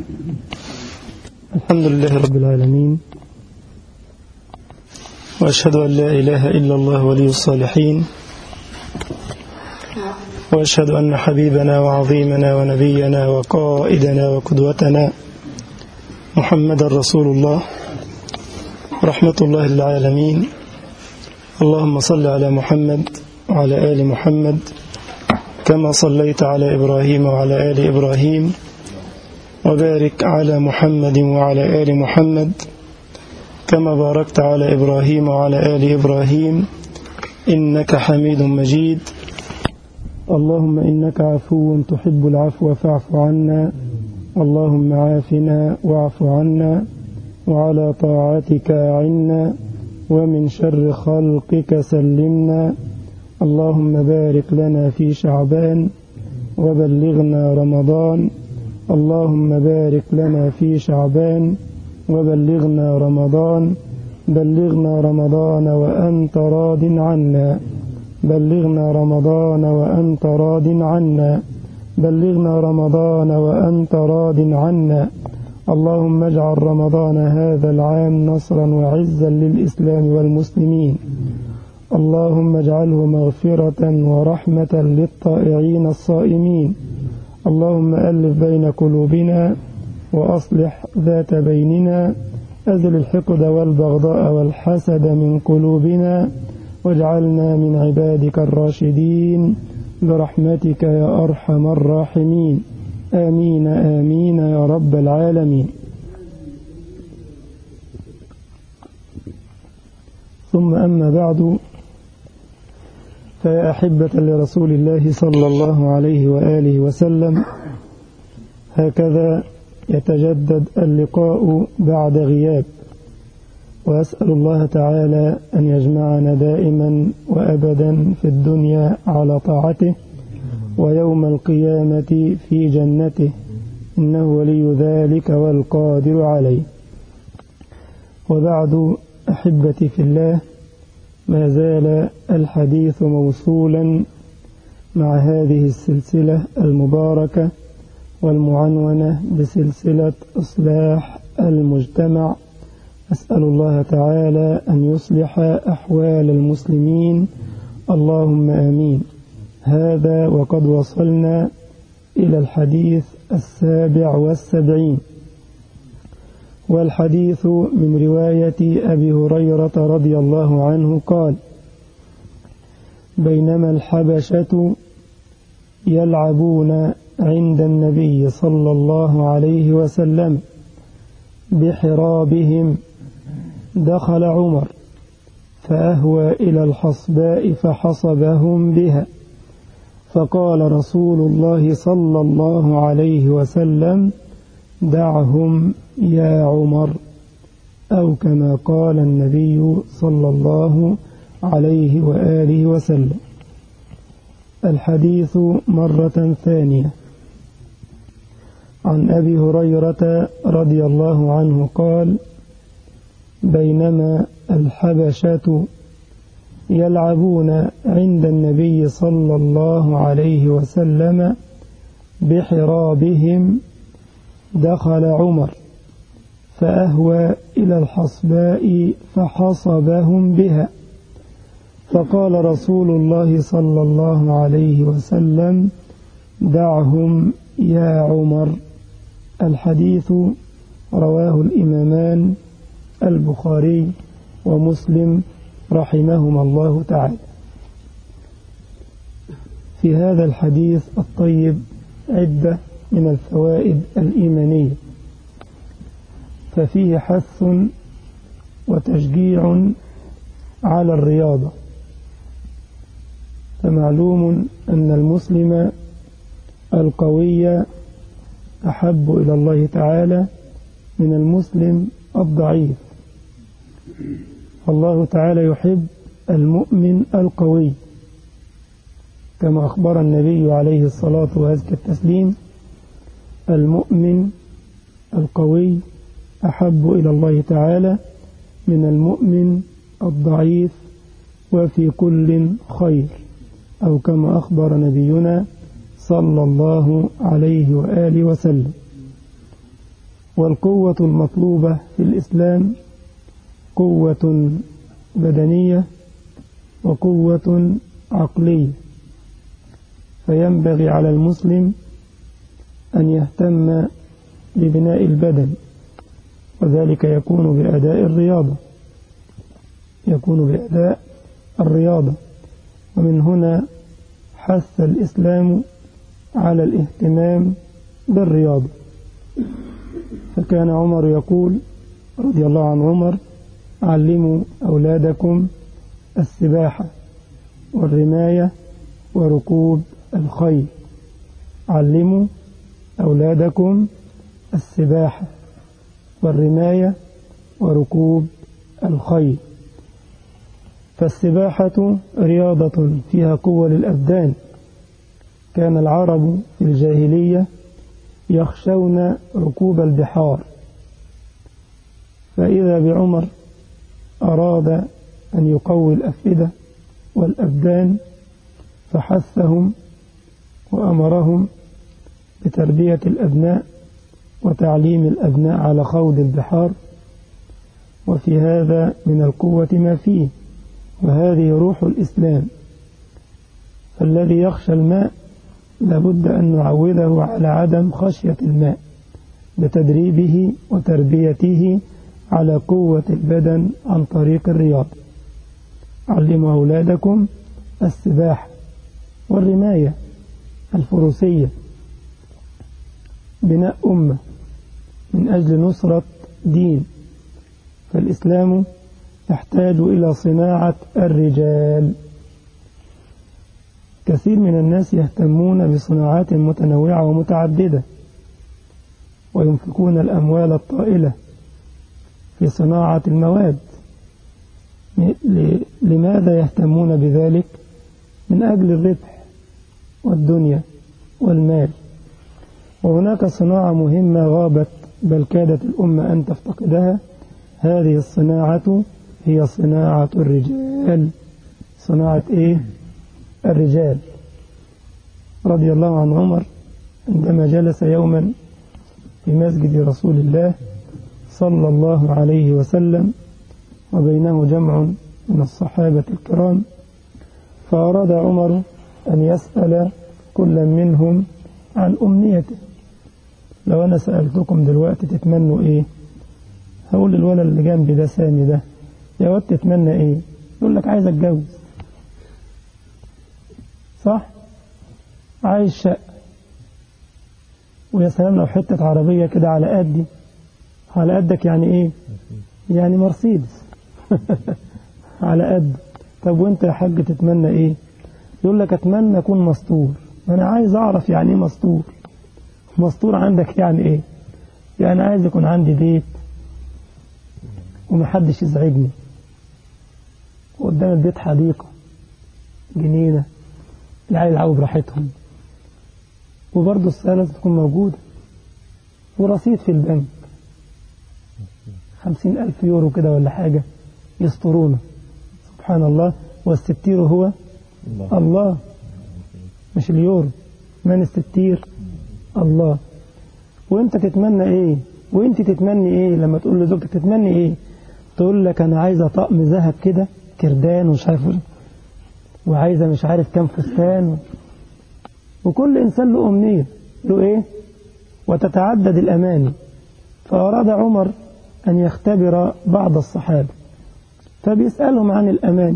الحمد لله رب العالمين وأشهد أن لا إله إلا الله ولي الصالحين وأشهد أن حبيبنا وعظيمنا ونبينا وقائدنا وقدوتنا محمد رسول الله رحمة الله للعالمين اللهم صل على محمد وعلى آل محمد كما صليت على إبراهيم وعلى آل إبراهيم وبارك على محمد وعلى آل محمد كما باركت على إبراهيم وعلى آل إبراهيم إنك حميد مجيد اللهم إنك عفو تحب العفو فاعف عنا اللهم عافنا واعف عنا وعلى طاعتك أعنا ومن شر خلقك سلمنا اللهم بارك لنا في شعبان وبلغنا رمضان اللهم بارك لنا في شعبان وبلغنا رمضان بلغنا رمضان وأنت راض عنا بلغنا رمضان وأنت راض عنا بلغنا رمضان وأنت راض عنا اللهم اجعل رمضان هذا العام نصرا وعزا للإسلام والمسلمين اللهم اجعله مغفرة ورحمة للطائعين الصائمين اللهم ألف بين قلوبنا وأصلح ذات بيننا أزل الحقد والبغضاء والحسد من قلوبنا واجعلنا من عبادك الراشدين برحمتك يا أرحم الراحمين آمين آمين يا رب العالمين ثم أما بعد فيا أحبة لرسول الله صلى الله عليه وآله وسلم هكذا يتجدد اللقاء بعد غياب وأسأل الله تعالى أن يجمعنا دائما وأبدا في الدنيا على طاعته ويوم القيامة في جنته إنه ولي ذلك والقادر عليه وبعد أحبتي في الله ما زال الحديث موصولا مع هذه السلسلة المباركة والمعنونة بسلسلة إصلاح المجتمع أسأل الله تعالى أن يصلح أحوال المسلمين اللهم آمين هذا وقد وصلنا إلى الحديث السابع والسبعين والحديث من رواية أبي هريرة رضي الله عنه قال بينما الحبشة يلعبون عند النبي صلى الله عليه وسلم بحرابهم دخل عمر فأهوى إلى الحصباء فحصبهم بها فقال رسول الله صلى الله عليه وسلم دعهم يا عمر أو كما قال النبي صلى الله عليه وآله وسلم الحديث مرة ثانية عن أبي هريرة رضي الله عنه قال بينما الحبشة يلعبون عند النبي صلى الله عليه وسلم بحرابهم دخل عمر فأهوى إلى الحصباء فحصبهم بها فقال رسول الله صلى الله عليه وسلم دعهم يا عمر الحديث رواه الإمامان البخاري ومسلم رحمهما الله تعالى في هذا الحديث الطيب عدة من الفوائد الإيمانية ففيه حث وتشجيع على الرياضة فمعلوم أن المسلم القوي أحب إلى الله تعالى من المسلم الضعيف الله تعالى يحب المؤمن القوي كما أخبر النبي عليه الصلاة وأزكى التسليم المؤمن القوي أحب إلى الله تعالى من المؤمن الضعيف وفي كل خير أو كما أخبر نبينا صلى الله عليه وآله وسلم والقوة المطلوبة في الإسلام قوة بدنية وقوة عقلية فينبغي على المسلم أن يهتم ببناء البدن وذلك يكون بأداء الرياضة يكون بأداء الرياضة ومن هنا حث الإسلام على الاهتمام بالرياضة فكان عمر يقول رضي الله عن عمر علموا أولادكم السباحة والرماية وركوب الخيل علموا أولادكم السباحة والرماية وركوب الخيل فالسباحة رياضة فيها قوة للأبدان كان العرب في الجاهلية يخشون ركوب البحار فإذا بعمر أراد أن يقوي الأفئدة والأبدان فحثهم وأمرهم بتربية الأبناء وتعليم الأبناء على خوض البحار وفي هذا من القوة ما فيه وهذه روح الإسلام فالذي يخشى الماء لابد أن نعوده على عدم خشية الماء بتدريبه وتربيته على قوة البدن عن طريق الرياضة علموا أولادكم السباحة والرماية الفروسية بناء أمة من أجل نصرة دين فالإسلام يحتاج إلى صناعة الرجال كثير من الناس يهتمون بصناعات متنوعة ومتعددة وينفقون الأموال الطائلة في صناعة المواد لماذا يهتمون بذلك من أجل الربح والدنيا والمال وهناك صناعة مهمة غابت بل كادت الأمة أن تفتقدها هذه الصناعة هي صناعة الرجال صناعة إيه؟ الرجال رضي الله عن عمر عندما جلس يوما في مسجد رسول الله صلى الله عليه وسلم وبينه جمع من الصحابة الكرام فأراد عمر أن يسأل كل منهم عن أمنيته لو أنا سألتكم دلوقتي تتمنوا إيه هقول للولد اللي جنبي ده سامي ده يا واد تتمنى إيه يقول لك عايز أتجوز صح عايز شقة ويا سلام لو حتة عربية كده على قدي على قدك يعني إيه يعني مرسيدس على قد طب وانت يا حاج تتمنى ايه يقول لك اتمنى اكون مستور انا عايز اعرف يعني ايه مستور مستور عندك يعني ايه يعني عايز يكون عندي بيت ومحدش يزعجني وقدام البيت حديقة جنينة العيال يلعبوا براحتهم وبرضه السنة لازم تكون موجودة ورصيد في البنك خمسين ألف يورو كده ولا حاجة يسطرونه سبحان الله والستير هو الله, الله. مش اليورو من الستير الله وانت تتمنى ايه وانت تتمني ايه لما تقول لزوجتك تتمني ايه تقول لك انا عايزه طقم ذهب كده كردان ومش عارف وعايزه مش عارف كام فستان وكل انسان له امنيه له ايه وتتعدد الاماني فاراد عمر ان يختبر بعض الصحابه فبيسالهم عن الاماني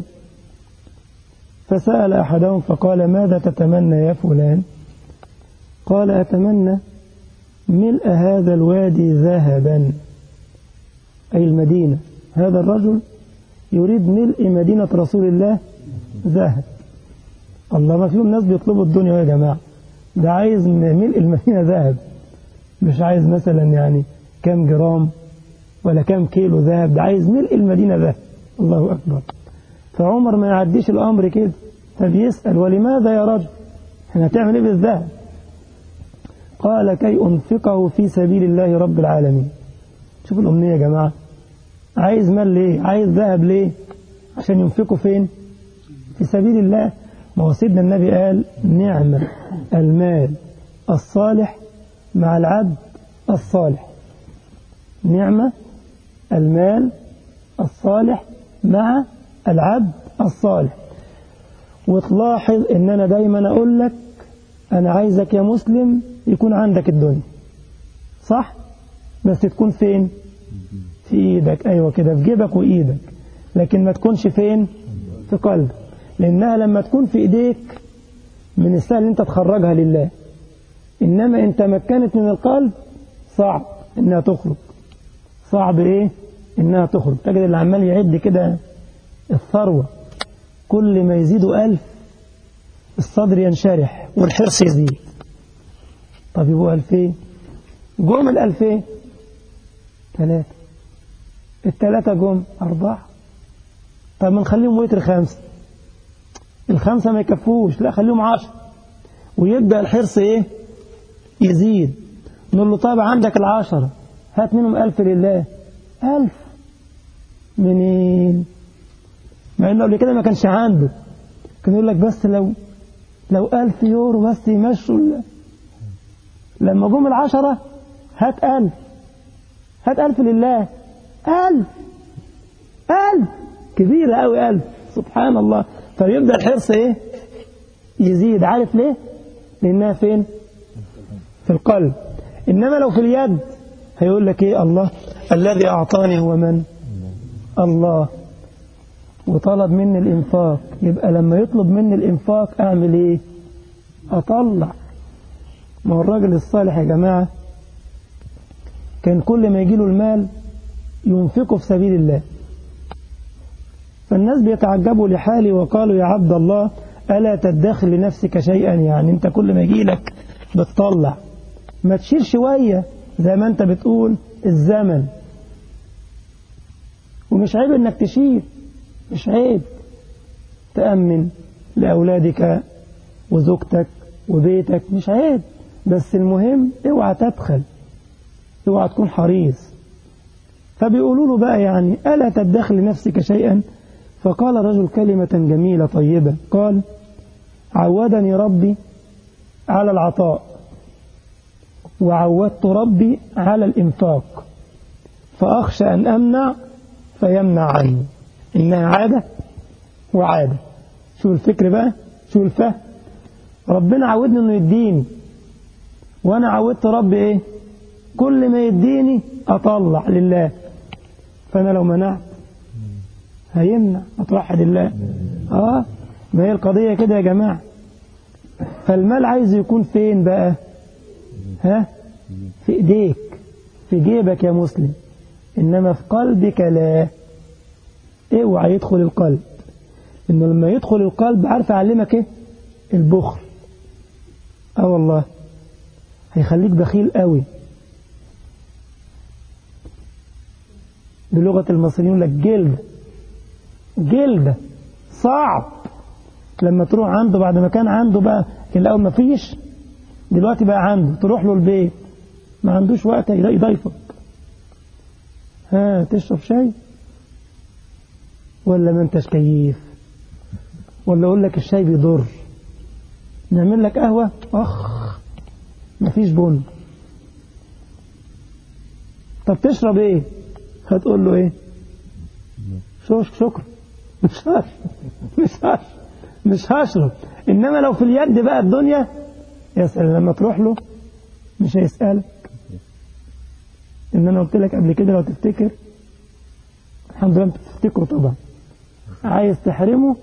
فسال احدهم فقال ماذا تتمنى يا فلان قال اتمنى ملء هذا الوادي ذهبا أي المدينة هذا الرجل يريد ملء مدينة رسول الله ذهب الله ما فيهم ناس بيطلبوا الدنيا يا جماعة ده عايز ملء المدينة ذهب مش عايز مثلا يعني كام جرام ولا كام كيلو ذهب ده عايز ملء المدينة ذهب الله أكبر فعمر ما يعديش الأمر كده فبيسأل ولماذا يا رجل احنا هتعمل ايه بالذهب قال كي أنفقه في سبيل الله رب العالمين شوفوا الأمنية يا جماعة عايز مال ليه عايز ذهب ليه عشان ينفقه فين في سبيل الله ما هو سيدنا النبي قال نعم المال الصالح مع العبد الصالح نعمة المال الصالح مع العبد الصالح وتلاحظ ان انا دايما اقول لك انا عايزك يا مسلم يكون عندك الدنيا صح بس تكون فين في ايدك ايوه كده في جيبك وايدك لكن ما تكونش فين في قلبك لانها لما تكون في ايديك من السهل انت تخرجها لله انما ان تمكنت من القلب صعب انها تخرج صعب ايه انها تخرج تجد اللي عمال يعد كده الثروة كل ما يزيدوا ألف الصدر ينشرح والحرص يزيد طب يبقوا ألفين جم الألفين ثلاثة الثلاثة جم أربعة طب ما نخليهم وتر خمسة الخمسة ما يكفوش لا خليهم عشر ويبدأ الحرص إيه يزيد نقول له طب عندك العشرة هات منهم ألف لله ألف منين مع انه قبل كده ما كانش عنده كان يقول لك بس لو لو ألف يورو بس يمشوا ال- لما جم العشرة هات ألف هات ألف لله ألف ألف كبيرة أوي ألف سبحان الله فيبدأ الحرص إيه يزيد عارف ليه لأنها فين في القلب إنما لو في اليد هيقول لك إيه الله الذي أعطاني هو من الله وطلب مني الإنفاق يبقى لما يطلب مني الإنفاق أعمل إيه أطلع ما هو الراجل الصالح يا جماعة كان كل ما يجيله المال ينفقه في سبيل الله فالناس بيتعجبوا لحالي وقالوا يا عبد الله ألا تدخر لنفسك شيئا يعني أنت كل ما يجي لك بتطلع ما تشيل شوية زي ما أنت بتقول الزمن ومش عيب أنك تشيل مش عيب تأمن لأولادك وزوجتك وبيتك مش عيب بس المهم اوعى تبخل اوعى تكون حريص فبيقولوا له بقى يعني ألا تدخل لنفسك شيئا فقال رجل كلمة جميلة طيبة قال عودني ربي على العطاء وعودت ربي على الإنفاق فأخشى أن أمنع فيمنع عني إنها عادة وعادة شو الفكر بقى شو الفهم ربنا عودني إنه يديني وأنا عودت ربي إيه كل ما يديني أطلع لله فأنا لو منعت هيمنع أتوحد الله آه ما هي القضية كده يا جماعة فالمال عايز يكون فين بقى ها في ايديك في جيبك يا مسلم إنما في قلبك لا اوعى يدخل القلب إنه لما يدخل القلب عارف أعلمك إيه البخل آه والله هيخليك بخيل قوي بلغة المصريين يقول لك جلد جلدة صعب لما تروح عنده بعد ما كان عنده بقى الأول ما فيش دلوقتي بقى عنده تروح له البيت ما عندوش وقت يضيفك ها تشرب شاي ولا ما انتش كيف ولا اقول لك الشاي بيضر نعمل لك قهوة اخ مفيش بن طب تشرب ايه هتقول له ايه شوش شكرا مش هشرب مش هشرب مش هشرب انما لو في اليد بقى الدنيا يسأل لما تروح له مش هيسألك ان انا قلت لك قبل كده لو تفتكر الحمد لله انت تفتكره طبعا عايز تحرمه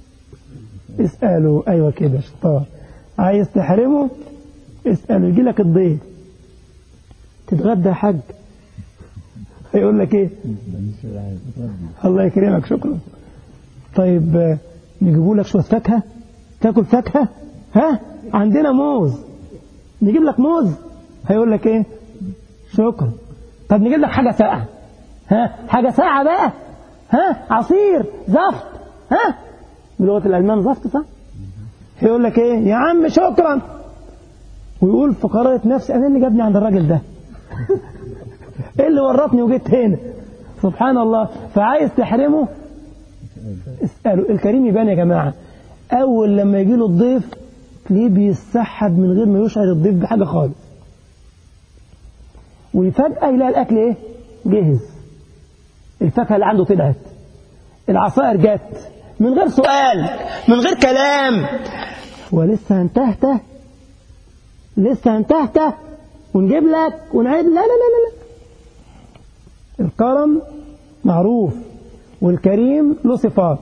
اسأله ايوه كده شطار عايز تحرمه اسأله يجي لك الضيف تتغدى يا حاج هيقول لك ايه الله يكرمك شكرا طيب نجيبوا لك شويه فاكهه تاكل فاكهه ها عندنا موز نجيب لك موز هيقول لك ايه شكرا طب نجيب لك حاجه ساقعه ها حاجه ساقعه بقى ها عصير زفت ها بلغه الالمان زفت صح هيقول لك ايه يا عم شكرا ويقول في قرارة نفسي انا اللي جابني عند الراجل ده ايه اللي ورطني وجيت هنا سبحان الله فعايز تحرمه اسأله الكريم يبان يا جماعة أول لما يجي له الضيف تلاقيه بيسحب من غير ما يشعر الضيف بحاجة خالص وفجأة يلاقي الأكل إيه جهز الفاكهة اللي عنده طلعت العصائر جت من غير سؤال من غير كلام ولسه انتهته لسه انتهته ونجيب لك ونعيد لا لا لا لا, لا. الكرم معروف والكريم له صفات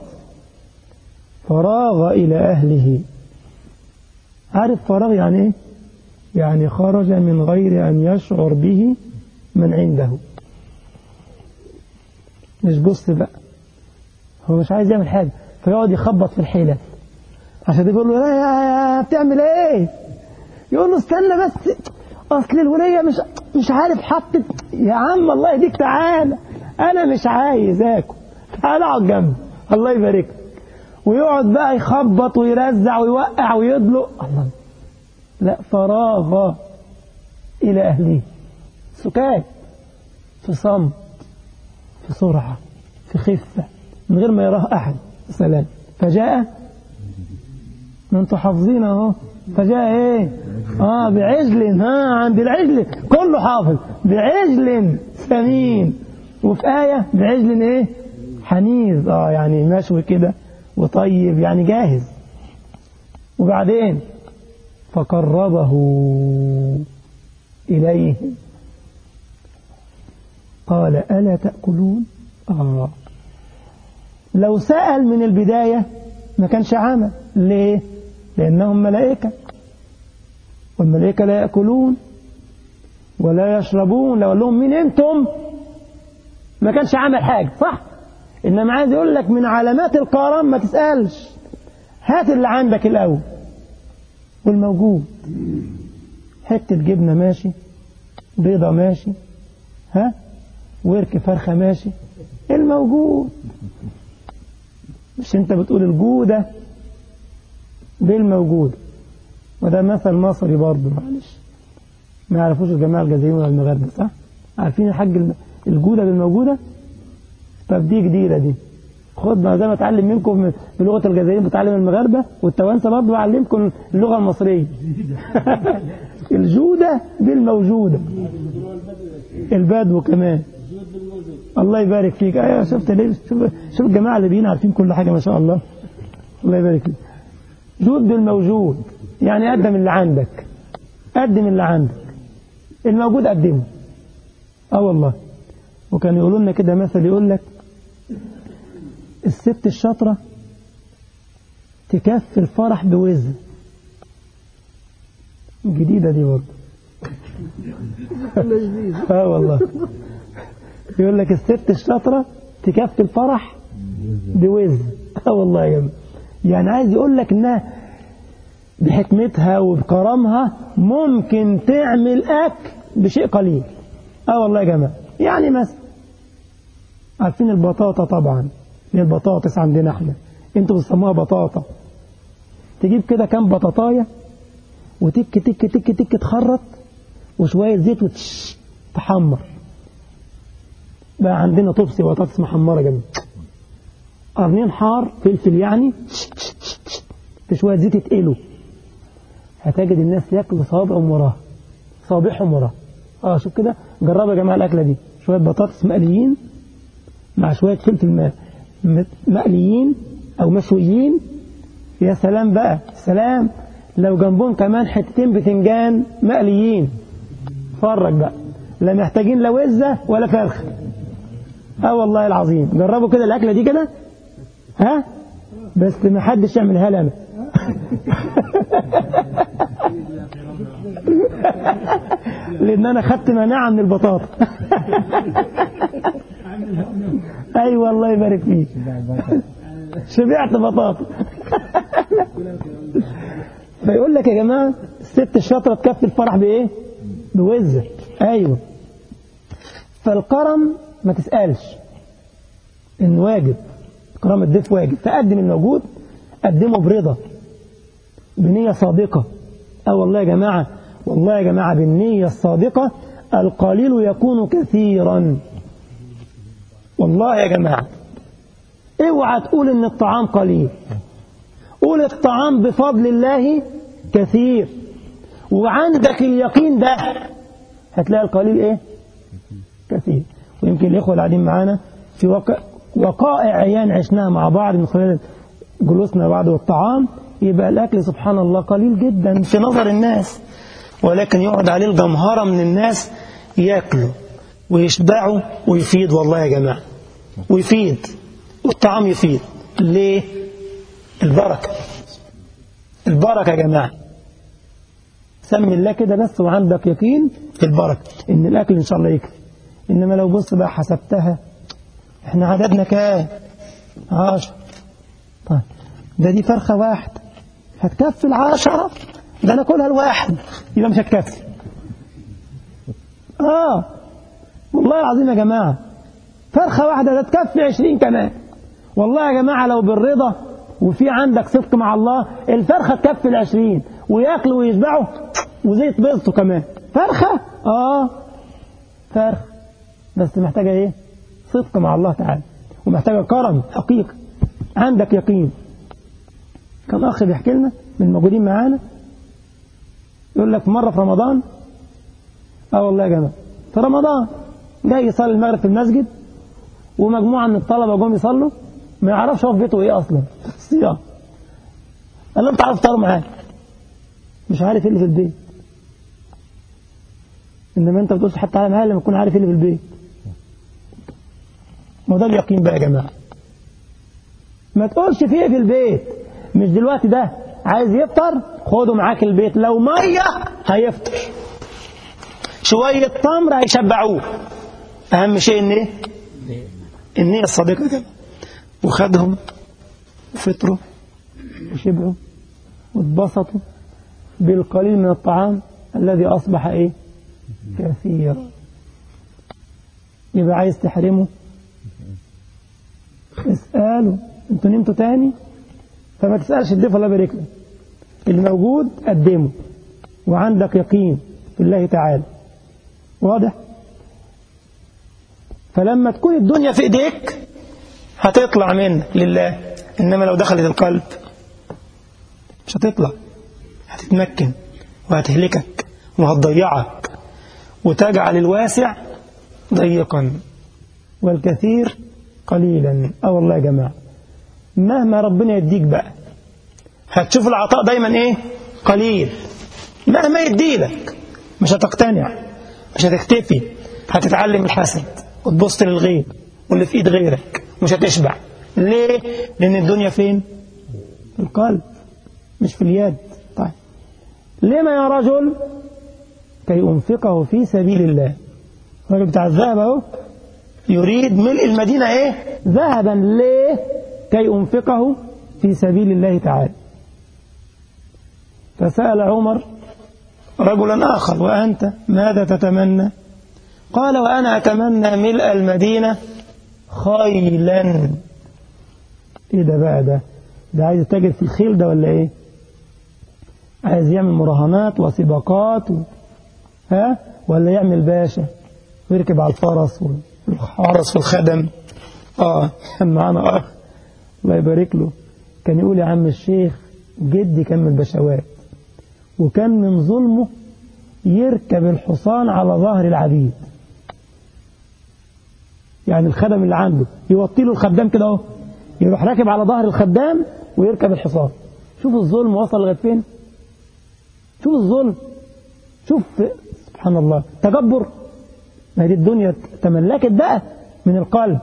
فراغ إلى أهله عارف فراغ يعني إيه؟ يعني خرج من غير أن يشعر به من عنده مش بص بقى هو مش عايز يعمل حاجة فيقعد يخبط في الحيلة عشان يقول له يا, يا بتعمل ايه يقول له استنى بس اصل الولية مش مش عارف حطت يا عم الله يديك تعالى انا مش عايز اكل تعالى اقعد جنبي الله يبارك لك ويقعد بقى يخبط ويرزع ويوقع ويدلق الله لا فراغ الى اهله سكات في صمت في سرعه في خفه من غير ما يراه احد سلام فجاء ما انتوا حافظين اهو فجاء ايه اه بعجل ها عند العجل كله حافظ بعجل سمين وفي آية بعجل ايه حنيذ اه يعني مشوي كده وطيب يعني جاهز وبعدين فقربه إليه قال ألا تأكلون آه لو سأل من البداية ما كانش عمل ليه لأنهم ملائكة والملائكة لا يأكلون ولا يشربون لو قال لهم مين انتم ما كانش عمل حاجة صح إنما عايز يقول لك من علامات الكرم ما تسألش هات اللي عندك الأول والموجود حتة جبنة ماشي بيضة ماشي ها ورك فرخة ماشي الموجود مش انت بتقول الجودة بالموجود وده مثل مصري برضه معلش ما يعرفوش الجماعة الجزائريين ولا المغاربة صح؟ عارفين الحاج الجودة بالموجودة؟ طب دي جديدة دي خد ما زي ما اتعلم منكم بلغة الجزائريين بتعلم المغاربة والتوانسة برضه بعلمكم اللغة المصرية الجودة بالموجودة البدو كمان الله يبارك فيك ايوه شفت ليه شوف شوف الجماعه اللي بينا عارفين كل حاجه ما شاء الله الله يبارك فيك جود بالموجود يعني قدم اللي عندك قدم اللي عندك الموجود قدمه اه والله وكانوا يقولوا لنا كده مثل يقول لك الست الشاطره تكفي الفرح بوزن جديده دي برضه اه والله يقول لك الست الشاطرة تكفي الفرح بوزن اه والله يا يعني عايز يقول لك انها بحكمتها وبكرمها ممكن تعمل اكل بشيء قليل اه والله يا جماعه يعني مثلا عارفين البطاطا طبعا هي البطاطس عندنا احنا انتوا بتسموها بطاطا تجيب كده كام بطاطايه وتك تك تك تك تخرط وشويه زيت وتش تحمر بقى عندنا طبسي بطاطس محمرة جنب قرنين حار فلفل يعني في شوية زيت يتقلوا هتجد الناس ياكلوا صوابعهم وراها صابعهم وراها اه شوف كده جربوا يا جماعة الأكلة دي شوية بطاطس مقليين مع شوية فلفل ماء مقليين أو مشويين يا سلام بقى سلام لو جنبهم كمان حتتين بتنجان مقليين فرج بقى لا محتاجين لا وزة ولا فرخ اه والله العظيم جربوا كده الاكله دي كده ها بس ما حدش يعملها لي انا لان انا خدت مناعه من البطاطا اي أيوة الله يبارك فيك شبعت بطاطا فيقول لك يا جماعه الست الشاطره تكفي الفرح بايه بوزر ايوه فالكرم ما تسألش إن واجب كرام الضيف واجب فقدم الموجود قدمه برضا بنية صادقة أه والله يا جماعة والله يا جماعة بالنية الصادقة القليل يكون كثيرا والله يا جماعة اوعى تقول ان الطعام قليل قول الطعام بفضل الله كثير وعندك اليقين ده هتلاقي القليل ايه كثير ويمكن يمكن الإخوة اللي قاعدين معانا في وقع وقائع عيان عشناها مع بعض من خلال جلوسنا بعض والطعام يبقى الأكل سبحان الله قليل جدا في نظر الناس ولكن يقعد عليه الجمهرة من الناس ياكلوا ويشبعوا ويفيد والله يا جماعة ويفيد والطعام يفيد ليه البركة البركة يا جماعة سمي الله كده بس وعندك يقين في البركة إن الأكل إن شاء الله يكفي إنما لو بص بقى حسبتها إحنا عددنا كام عشر طيب ده دي فرخة واحدة هتكفي العشرة ده أنا كلها الواحد يبقى مش هتكفي آه والله العظيم يا جماعة فرخة واحدة ده تكفي عشرين كمان والله يا جماعة لو بالرضا وفي عندك صدق مع الله الفرخة تكفي العشرين وياكلوا ويشبعوا وزيت بيضته كمان فرخة اه فرخ بس محتاجة ايه صدق مع الله تعالى ومحتاجة كرم حقيقة عندك يقين كان أخ بيحكي لنا من الموجودين معانا يقول لك مرة في رمضان اه والله يا جماعة في رمضان جاي يصلي المغرب في المسجد ومجموعة من الطلبة جم يصلوا ما يعرفش هو في بيته ايه اصلا الصيام قال لهم تعالوا افطروا معايا مش عارف ايه اللي في البيت انما انت بتقولش حتى على مهل لما تكون عارف ايه اللي في البيت ما ده اليقين بقى يا جماعه ما تقولش في ايه في البيت مش دلوقتي ده عايز يفطر خده معاك البيت لو ميه هيفطر شويه تمر هيشبعوه اهم شيء ان ايه النية الصادقة كده وخدهم وفطروا وشبعوا واتبسطوا بالقليل من الطعام الذي أصبح إيه كثيرا يبقى عايز تحرمه اسأله انتوا نمتوا تاني فما تسألش الضيف الله يبارك له اللي موجود قدمه وعندك يقين في الله تعالى واضح فلما تكون الدنيا في ايديك هتطلع منك لله انما لو دخلت القلب مش هتطلع هتتمكن وهتهلكك وهتضيعك وتجعل الواسع ضيقا والكثير قليلا اه والله يا جماعه مهما ربنا يديك بقى هتشوف العطاء دايما ايه قليل مهما يديلك مش هتقتنع مش هتكتفي هتتعلم الحسد وتبص للغيب واللي في ايد غيرك مش هتشبع ليه لان الدنيا فين في القلب مش في اليد طيب لما يا رجل كي انفقه في سبيل الله الراجل بتاع الذهب اهو يريد ملء المدينه ايه ذهبا ليه كي انفقه في سبيل الله تعالى فسال عمر رجلا اخر وانت ماذا تتمنى قال وأنا أتمنى ملء المدينة خيلا إيه ده بقى ده ده عايز يتاجر في الخيل ده ولا إيه عايز يعمل مراهنات وسباقات و... ها ولا يعمل باشا ويركب على الفرس والحرس والخدم اه معانا اخ الله يبارك له كان يقول يا عم الشيخ جدي كان من البشوات وكان من ظلمه يركب الحصان على ظهر العبيد يعني الخدم اللي عنده يوطي له الخدام كده اهو يروح راكب على ظهر الخدام ويركب الحصان شوف الظلم وصل لغايه فين شوف الظلم شوف سبحان الله تجبر ما دي الدنيا تملكت بقى من القلب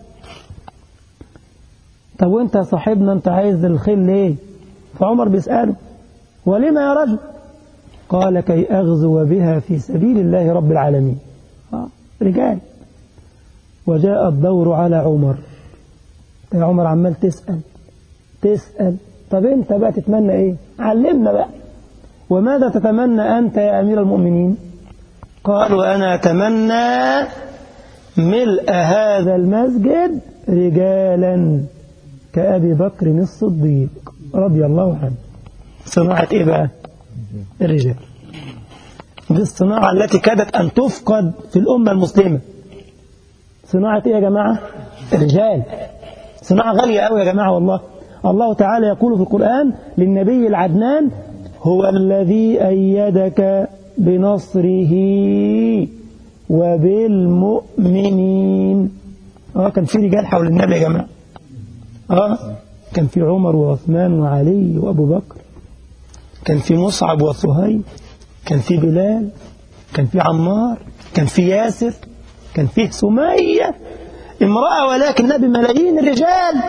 طب وانت يا صاحبنا انت عايز الخيل ليه فعمر بيسأله ولما يا رجل قال كي أغزو بها في سبيل الله رب العالمين آه رجال وجاء الدور على عمر يا عمر عمال تسأل تسأل طب انت بقى تتمنى ايه علمنا بقى وماذا تتمنى أنت يا أمير المؤمنين قال وأنا أتمنى ملء هذا المسجد رجالا كأبي بكر الصديق رضي الله عنه صناعة إيه بقى الرجال دي الصناعة التي كادت أن تفقد في الأمة المسلمة صناعة إيه يا جماعة الرجال صناعة غالية قوي يا جماعة والله الله تعالى يقول في القرآن للنبي العدنان هو الذي أيدك بنصره وبالمؤمنين اه كان في رجال حول النبي يا جماعة اه كان في عمر وعثمان وعلي وأبو بكر كان في مصعب وصهيب كان في بلال كان في عمار كان في ياسر كان فيه سمية امرأة ولكن نبي ملايين الرجال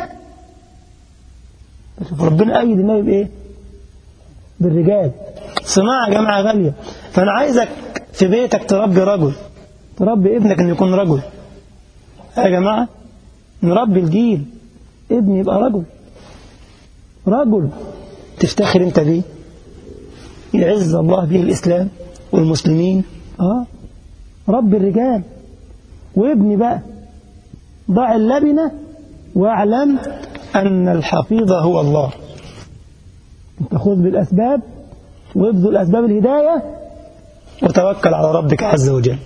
شوف ربنا أيد النبي بإيه بالرجال صناعة يا جماعة غالية فأنا عايزك في بيتك تربي رجل تربي ابنك أن يكون رجل يا جماعة نربي الجيل ابني يبقى رجل رجل تفتخر انت بيه يعز الله به الإسلام والمسلمين آه رب الرجال وابني بقى ضع اللبنة واعلم أن الحفيظ هو الله انت خذ بالأسباب وابذل أسباب الهداية وتوكل على ربك عز وجل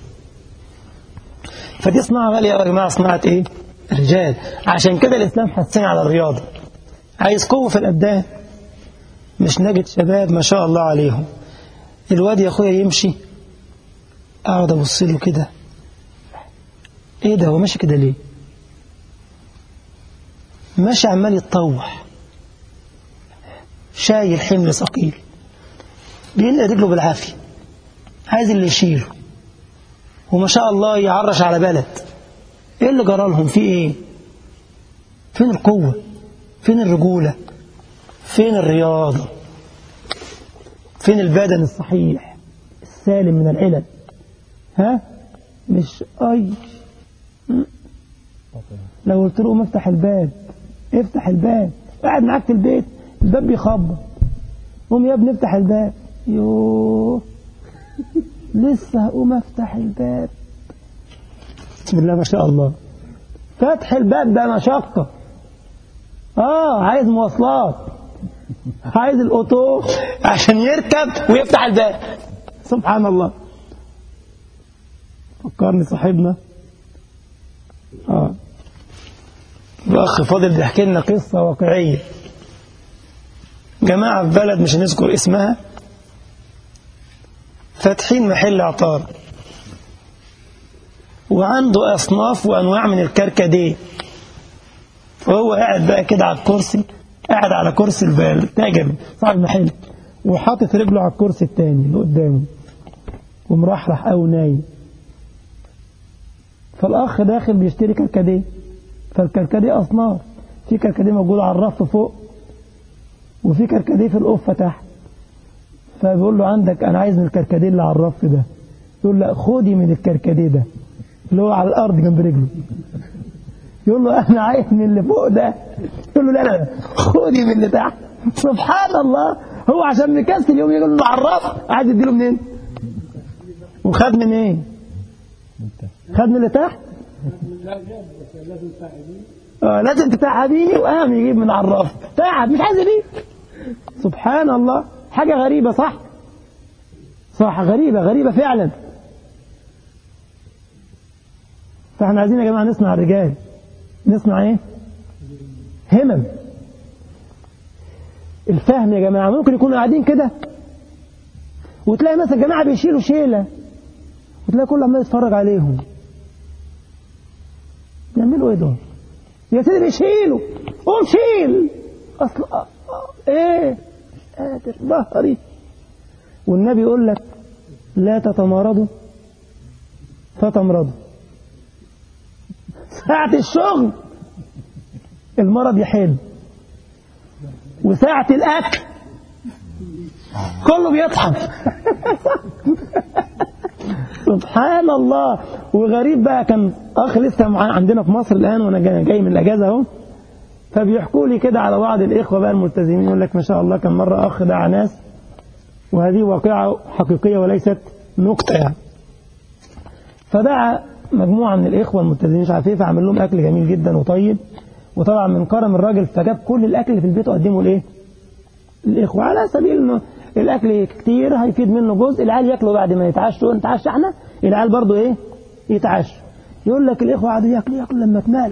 فدي صناعة غالية يا جماعة صناعة ايه رجال عشان كده الإسلام حسين على الرياضة عايز قوة في الأبدان مش نجد شباب ما شاء الله عليهم الواد يا أخويا يمشي أقعد أبص له كده إيه ده هو ماشي كده ليه ماشي عمال يتطوح شايل حمل ثقيل بينقل رجله بالعافية عايز اللي يشيله وما شاء الله يعرش على بلد ايه اللي جرى لهم في ايه فين القوة فين الرجولة فين الرياضة فين البدن الصحيح السالم من العلل ها مش اي لو قلت له افتح الباب افتح الباب قاعد معاك في البيت الباب بيخبط قوم يا ابني افتح الباب يوه لسه هقوم افتح الباب بسم الله ما شاء الله فتح الباب ده مشقة اه عايز مواصلات عايز الاوتو عشان يركب ويفتح الباب سبحان الله فكرني صاحبنا اه الاخ فاضل بيحكي لنا قصه واقعيه جماعه في بلد مش هنذكر اسمها فاتحين محل عطار وعنده أصناف وأنواع من الكركديه فهو قاعد بقى كده على الكرسي قاعد على كرسي التاجر صاحب المحل وحاطط رجله على الكرسي التاني اللي قدامه ومرحرح أو نايم فالأخ داخل بيشتري كركديه فالكركديه أصناف في كركديه موجود على الرف فوق وفي كركديه في القفة تحت فبيقول له عندك أنا عايز من الكركديه اللي على الرف ده يقول له خدي من الكركديه ده اللي هو على الأرض جنب رجله يقول له أنا عايز من اللي فوق ده يقول له لا لا خدي من اللي تحت سبحان الله هو عشان مكسل يوم يقول له على الرف عايز يديله منين وخد من ايه خد من اللي تحت آه لازم تتعبيه وقام يجيب من على الرف تعب مش عايز يبيع سبحان الله حاجة غريبة صح صح غريبة غريبة فعلا فاحنا عايزين يا جماعة نسمع الرجال نسمع ايه همم الفهم يا جماعة ممكن يكونوا قاعدين كده وتلاقي مثلا جماعة بيشيلوا شيلة وتلاقي كله عمال يتفرج عليهم بيعملوا ايه دول يا سيدي بيشيلوا قوم شيل اصل آه آه ايه قادر ظهري والنبي يقول لك لا تتمارضوا فتمرضوا ساعة الشغل المرض يحل وساعة الأكل كله بيضحك سبحان الله وغريب بقى كان أخ لسه عندنا في مصر الآن وأنا جاي من الأجازة أهو فبيحكوا لي كده على بعض الإخوة بقى الملتزمين يقول لك ما شاء الله كان مرة أخ دعا ناس وهذه واقعة حقيقية وليست نكتة يعني فدعا مجموعة من الإخوة الملتزمين مش عارف ايه فعمل لهم أكل جميل جدا وطيب وطبعا من كرم الراجل فجاب كل الأكل اللي في البيت وقدمه لإيه؟ الإخوة على سبيل إنه الأكل كتير هيفيد منه جزء العيال ياكلوا بعد ما يتعشوا نتعشى احنا العيال برضه إيه؟ يتعشوا يقول لك الإخوة قعدوا ياكلوا ياكلوا لما تمالوا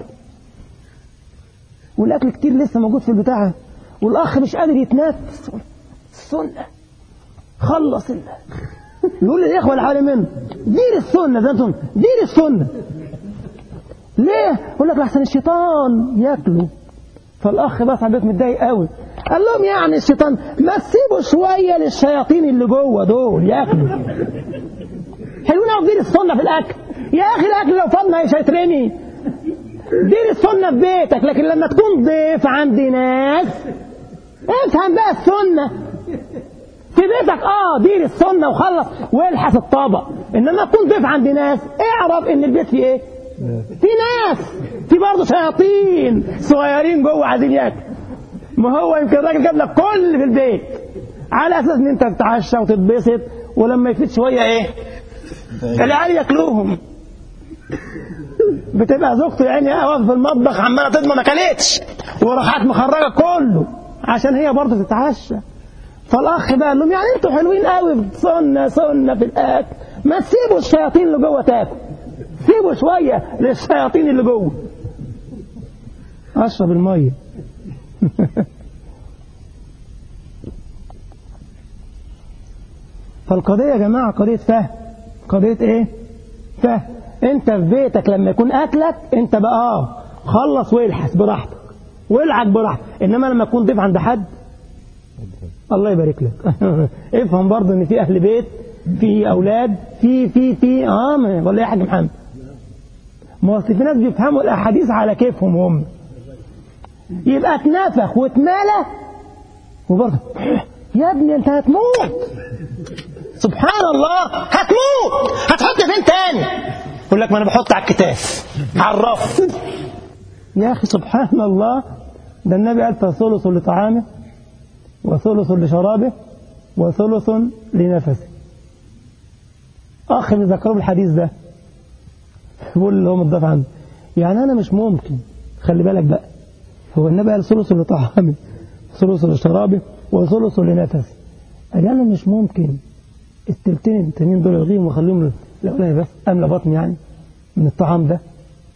والأكل كتير لسه موجود في البتاعة والأخ مش قادر يتنفس السنة خلص الله يقول للإخوة اللي حوالي منه دير السنة ده انتم دير السنة ليه؟ يقول لك لحسن الشيطان ياكله فالأخ بس عبيت متضايق قوي قال لهم يعني الشيطان ما تسيبوا شوية للشياطين اللي جوه دول ياكلوا حلوين قوي دير السنة في الأكل يا أخي الأكل لو فضنا مش هيترمي دير السنة في بيتك لكن لما تكون ضيف عند ناس افهم بقى السنة في بيتك اه دير السنة وخلص والحس الطبق انما تكون ضيف عند ناس اعرف ان البيت فيه ايه في ناس في برضه شياطين صغيرين جوه عايزين ياكلوا ما هو يمكن الراجل جاب لك كل اللي في البيت على اساس ان انت تتعشى وتتبسط ولما يفيد شويه ايه العيال ياكلوهم بتبقى زوجته يعني واقفه في المطبخ عماله تضمن ما اكلتش وراحت مخرجه كله عشان هي برضه تتعشى فالاخ بقى قال لهم يعني انتوا حلوين قوي سنه سنه في الاكل ما تسيبوا الشياطين اللي جوه تاكل سيبوا شويه للشياطين اللي جوه اشرب الميه فالقضيه يا جماعه قضيه فهم قضيه ايه فهم انت في بيتك لما يكون اكلك انت بقى اه خلص والحس براحتك والعب براحتك انما لما تكون ضيف عند حد الله يبارك لك افهم برضه ان في اهل بيت في اولاد في في في اه ولا ايه يا حاج محمد ما اصل في ناس بيفهموا الاحاديث على كيفهم هم يبقى اتنفخ واتملى وبرضه يا ابني انت هتموت سبحان الله هتموت هتحط فين تاني يقول لك ما انا بحط على الكتاف على الرف يا اخي سبحان الله ده النبي قال فثلث لطعامه وثلث لشرابه وثلث لنفسه اخ بيذكروا بالحديث ده بيقول اللي هو متضاف عنده يعني انا مش ممكن خلي بالك بقى هو النبي قال ثلث لطعامه ثلث لشرابه وثلث لنفسه قال انا مش ممكن التلتين التانيين دول الغيهم واخليهم الاولاني بس املى بطني يعني من الطعام ده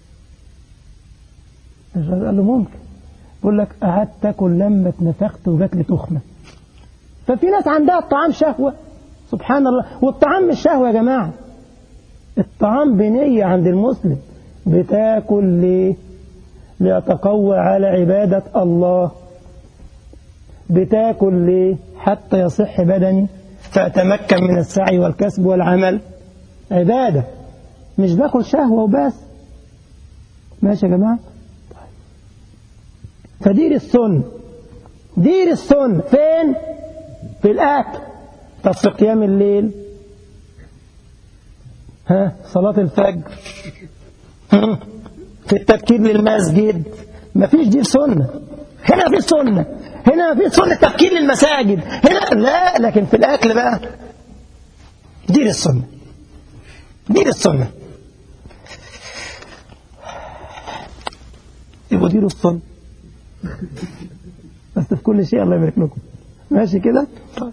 الراجل قال له ممكن بيقول لك قعدت تاكل لما اتنفخت وجات لي تخمه ففي ناس عندها الطعام شهوه سبحان الله والطعام مش شهوه يا جماعه الطعام بنيه عند المسلم بتاكل ليه ليتقوى على عباده الله بتاكل ليه حتى يصح بدني فأتمكن من السعي والكسب والعمل عبادة مش باكل شهوة وبس ماشي يا جماعة فدير السن دير السن فين في الأكل طب في قيام الليل ها صلاة الفجر ها؟ في التبكير للمسجد مفيش دير سنة هنا في سنة هنا في سنة تبكير للمساجد هنا لا لكن في الأكل بقى دير السنة دير السنة يبقوا ديروا السنة بس في كل شيء الله يبارك لكم ماشي كده طيب.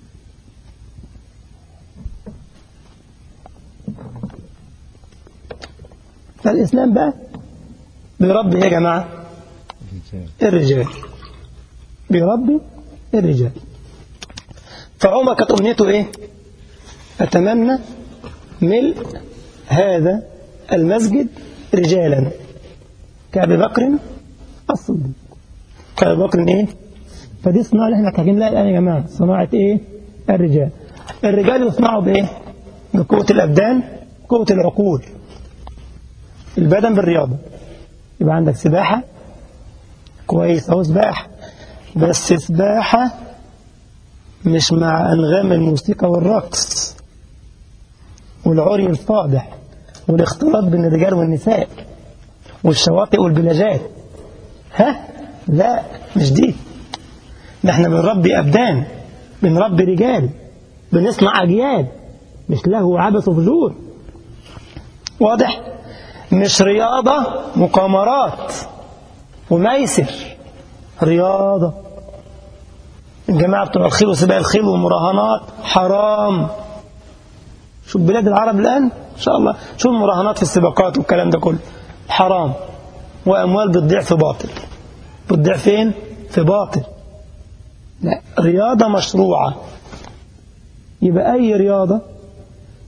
فالإسلام بقى بيربي يا جماعة الرجال بيربي الرجال فعمر كانت أمنيته إيه أتمنى ملء هذا المسجد رجالا كأبي بكر الصديق كأبي بكر إيه فدي الصناعة اللي احنا محتاجين لها الآن يا جماعة صناعة إيه الرجال الرجال يصنعوا بإيه بقوة الأبدان قوة العقول البدن بالرياضة يبقى عندك سباحة كويس أهو سباحة بس سباحة مش مع أنغام الموسيقى والرقص والعري الفاضح والاختلاط بين الرجال والنساء والشواطئ والبلاجات ها لا مش دي ده احنا بنربي أبدان بنربي رجال بنصنع أجيال مش له عبث وفجور واضح مش رياضة مقامرات وميسر رياضة الجماعة بتوع الخيل وسباق الخيل والمراهنات حرام شوف بلاد العرب الآن إن شاء الله شوف المراهنات في السباقات والكلام ده كله حرام وأموال بتضيع في باطل بتضيع فين؟ في باطل لا رياضة مشروعة يبقى أي رياضة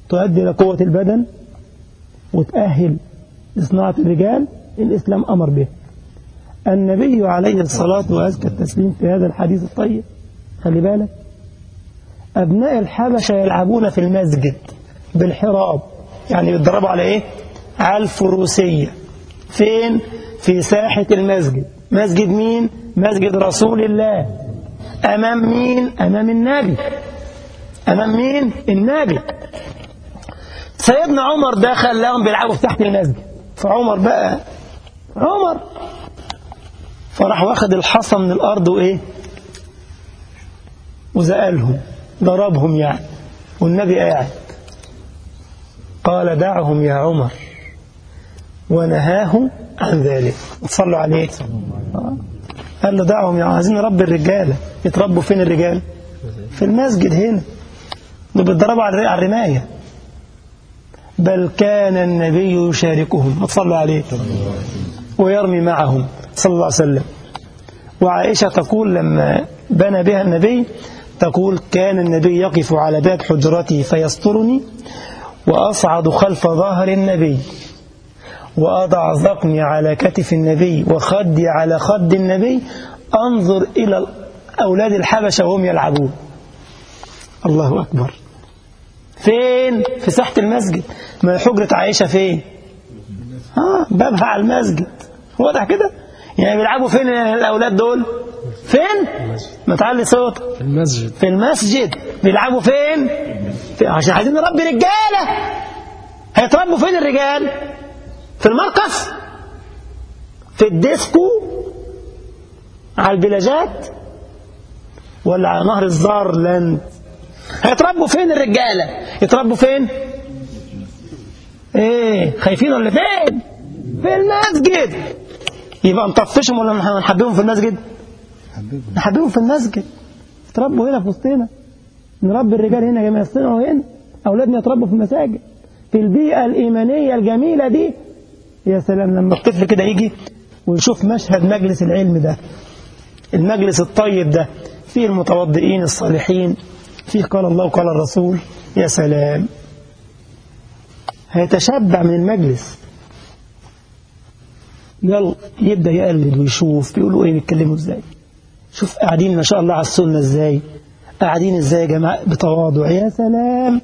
تؤدي إلى قوة البدن وتأهل لصناعة الرجال الإسلام أمر به النبي عليه الصلاة وأزكى التسليم في هذا الحديث الطيب خلي بالك أبناء الحبشة يلعبون في المسجد بالحراب يعني يتدربوا على إيه؟ على الفروسية فين؟ في ساحة المسجد مسجد مين؟ مسجد رسول الله أمام مين؟ أمام النبي أمام مين؟ النبي سيدنا عمر دخل لهم بيلعبوا تحت المسجد فعمر بقى عمر فراح واخد الحصى من الأرض وإيه وزقلهم ضربهم يعني والنبي قاعد قال دعهم يا عمر ونهاه عن ذلك صلوا عليه قال له دعهم يا عايزين نربي الرجالة يتربوا فين الرجال في المسجد هنا دول بيتدربوا على الرماية بل كان النبي يشاركهم ما تصلوا عليه ويرمي معهم صلى الله عليه وسلم وعائشة تقول لما بنى بها النبي تقول كان النبي يقف على باب حجرتي فيسترني وأصعد خلف ظهر النبي وأضع ذقني على كتف النبي وخدي على خد النبي أنظر إلى أولاد الحبشة وهم يلعبون الله أكبر فين في ساحة المسجد ما حجرة عائشة فين آه بابها على المسجد واضح كده يعني بيلعبوا فين الأولاد دول فين ما تعلي صوت في المسجد في المسجد بيلعبوا فين في عشان عايزين نربي رجالة هيتربوا فين الرجال في المركز في الديسكو على البلاجات ولا على نهر الزارلاند هيتربوا فين الرجالة يتربوا فين ايه خايفين ولا فين في المسجد يبقى نطفشهم ولا نحببهم في المسجد نحببهم في المسجد يتربوا هنا في وسطنا نربي الرجال هنا يا جماعه يصنعوا هنا اولادنا يتربوا في المساجد في البيئه الايمانيه الجميله دي يا سلام لما الطفل كده يجي ويشوف مشهد مجلس العلم ده المجلس الطيب ده فيه المتوضئين الصالحين فيه قال الله وقال الرسول يا سلام هيتشبع من المجلس يلا يبدأ يقلد ويشوف بيقولوا ايه بيتكلموا ازاي شوف قاعدين ما شاء الله على السنة ازاي قاعدين ازاي يا جماعة بتواضع يا سلام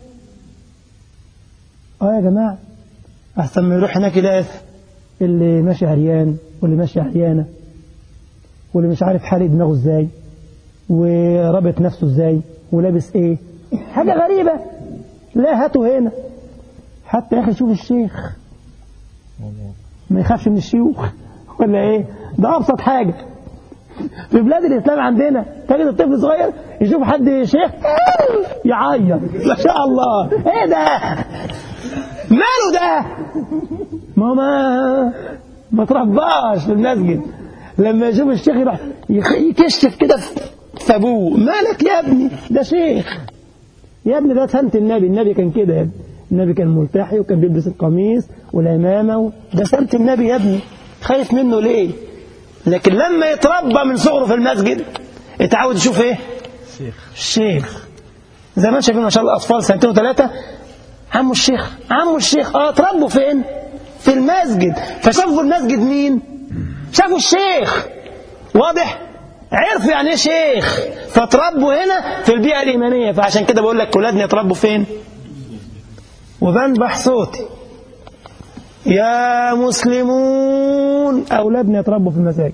اه يا جماعة احسن ما يروح هناك يلاقي اللي ماشي عريان واللي ماشي عريانة واللي مش عارف حالق دماغه ازاي ورابط نفسه ازاي ولابس ايه حاجة غريبة لا هاته هنا حتى يا اخي شوف الشيخ ما يخافش من الشيوخ ولا ايه ده ابسط حاجة في بلاد الاسلام عندنا تجد الطفل صغير يشوف حد شيخ يعيط ما شاء الله ايه ده ماله ده ما ما ما ترباش في المسجد لما يشوف الشيخ يروح يكشف كده في ابوه مالك يا ابني ده شيخ يا ابني ده سنة النبي النبي كان كده يا ابني النبي كان ملتحي وكان بيلبس القميص والعمامة ده سنة النبي يا ابني خايف منه ليه لكن لما يتربى من صغره في المسجد يتعود يشوف ايه شيخ الشيخ زي ما شايفين ما شاء الله اطفال سنتين وثلاثه عمو الشيخ عمو الشيخ اه اتربوا فين في المسجد فشافوا المسجد مين شافوا الشيخ واضح عرفوا يعني ايه شيخ فتربوا هنا في البيئه الايمانيه فعشان كده بقول لك ولادنا يتربوا فين وبنبح صوتي يا مسلمون اولادنا يتربوا في المساجد